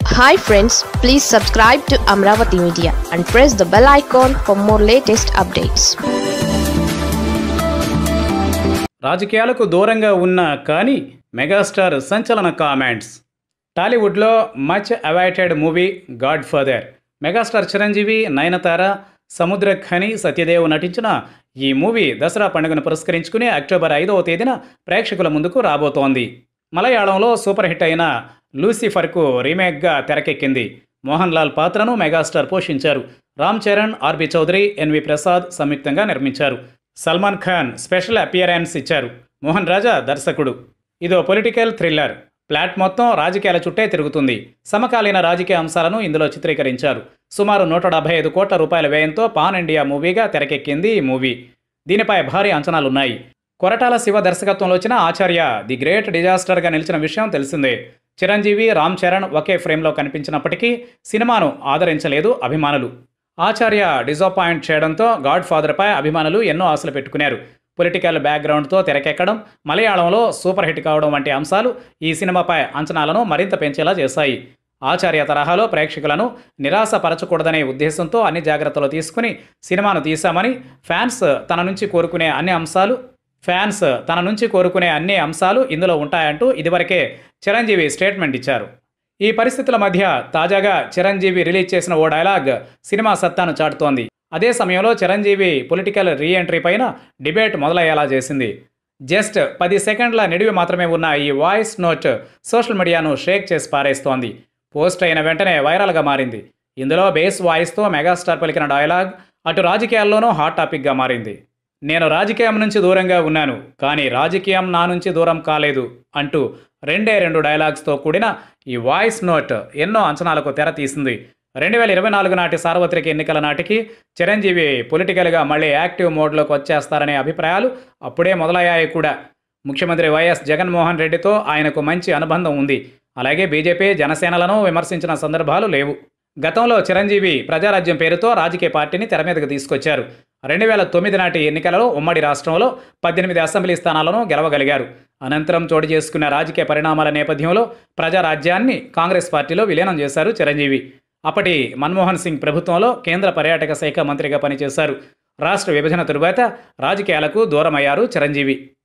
hi friends please subscribe to Amaravati media and press the bell icon for more latest updates రాజకీయాలకు దూరంగా ఉన్న కానీ megastar సంచలన comments టాలీవుడ్లో much awaited movie Godfather megastar Chiranjeevi Nayanthara Samuthirakani Satyadev నటించిన ఈ మూవీ దసరా పండుగను పురస్కరించుకుని అక్టోబర్ ఐదవ తేదీన ప్రేక్షకుల ముందుకు రాబోతోంది మలయాళంలో సూపర్ హిట్ అయిన లూసిఫర్కు రీమేక్గా తెరకెక్కింది మోహన్ లాల్ పాత్రను మెగాస్టార్ పోషించారు రామ్ చరణ్ ఆర్బి చౌదరి ఎన్వి ప్రసాద్ సంయుక్తంగా నిర్మించారు సల్మాన్ ఖాన్ స్పెషల్ అపియరెన్స్ ఇచ్చారు మోహన్ రాజా దర్శకుడు ఇదో పొలిటికల్ థ్రిల్లర్ ప్లాట్ మొత్తం రాజకీయాల చుట్టే తిరుగుతుంది సమకాలీన రాజకీయ అంశాలను ఇందులో చిత్రీకరించారు సుమారు నూట డెబ్బై ఐదు కోట్ల రూపాయల వ్యయంతో పాన్ ఇండియా మూవీగా తెరకెక్కింది ఈ మూవీ దీనిపై భారీ అంచనాలున్నాయి కొరటాల శివ దర్శకత్వంలో వచ్చిన ఆచార్య ది గ్రేట్ డిజాస్టర్గా నిలిచిన విషయం తెలిసిందే చిరంజీవి రామ్ చరణ్ ఒకే ఫ్రేమ్లో కనిపించినప్పటికీ సినిమాను ఆదరించలేదు అభిమానులు ఆచార్య డిజపాయింట్ చేయడంతో గాడ్ ఫాదర్పై అభిమానులు ఎన్నో ఆశలు పెట్టుకున్నారు పొలిటికల్ బ్యాక్గ్రౌండ్తో తెరకెక్కడం మలయాళంలో సూపర్ హిట్ కావడం వంటి అంశాలు ఈ సినిమాపై అంచనాలను మరింత పెంచేలా చేశాయి ఆచార్య తరహాలో ప్రేక్షకులను నిరాశపరచకూడదనే ఉద్దేశంతో అన్ని జాగ్రత్తలు తీసుకుని సినిమాను తీశామని ఫ్యాన్స్ తన నుంచి కోరుకునే అన్ని అంశాలు ఫ్యాన్స్ తన నుంచి కోరుకునే అన్ని అంశాలు ఇందులో ఉంటాయంటూ ఇదివరకే చిరంజీవి స్టేట్మెంట్ ఇచ్చారు ఈ పరిస్థితుల మధ్య తాజాగా చిరంజీవి రిలీజ్ చేసిన ఓ డైలాగ్ సినిమా సత్తాను చాటుతోంది అదే సమయంలో చిరంజీవి పొలిటికల్ రీఎంట్రీ పైన డిబేట్ మొదలయ్యేలా చేసింది జస్ట్ పది సెకండ్ల నిడివి మాత్రమే ఉన్న ఈ వాయిస్ నోట్ సోషల్ మీడియాను షేక్ చేసి పారేస్తోంది పోస్ట్ అయిన వెంటనే వైరల్గా మారింది ఇందులో బేస్ వాయిస్తో మెగాస్టార్ పలికిన డైలాగ్ అటు రాజకీయాల్లోనూ హాట్ టాపిక్గా మారింది నేను రాజకీయం నుంచి దూరంగా ఉన్నాను కానీ రాజకీయం నా నుంచి దూరం కాలేదు అంటూ రెండే రెండు డైలాగ్స్తో కూడిన ఈ వాయిస్ నోట్ ఎన్నో అంచనాలకు తెర తీసింది రెండు వేల ఇరవై నాలుగు నాటి సార్వత్రిక ఎన్నికల నాటికి చిరంజీవి పొలిటికల్గా మళ్ళీ యాక్టివ్ మోడ్లోకి వచ్చేస్తారనే అభిప్రాయాలు అప్పుడే మొదలయ్యాయి కూడా ముఖ్యమంత్రి వైఎస్ జగన్మోహన్ రెడ్డితో ఆయనకు మంచి అనుబంధం ఉంది అలాగే బీజేపీ జనసేనలను విమర్శించిన సందర్భాలు లేవు గతంలో చిరంజీవి ప్రజారాజ్యం పేరుతో రాజకీయ పార్టీని తెర మీదకు తీసుకొచ్చారు రెండు వేల తొమ్మిది నాటి ఎన్నికలలో ఉమ్మడి రాష్ట్రంలో పద్దెనిమిది అసెంబ్లీ స్థానాలను గెలవగలిగారు అనంతరం చోటు చేసుకున్న రాజకీయ పరిణామాల నేపథ్యంలో ప్రజారాజ్యాన్ని కాంగ్రెస్ పార్టీలో విలీనం చేశారు చిరంజీవి అప్పటి మన్మోహన్ సింగ్ ప్రభుత్వంలో కేంద్ర పర్యాటక శాఖ మంత్రిగా పనిచేశారు రాష్ట్ర విభజన తరువాత రాజకీయాలకు దూరమయ్యారు చిరంజీవి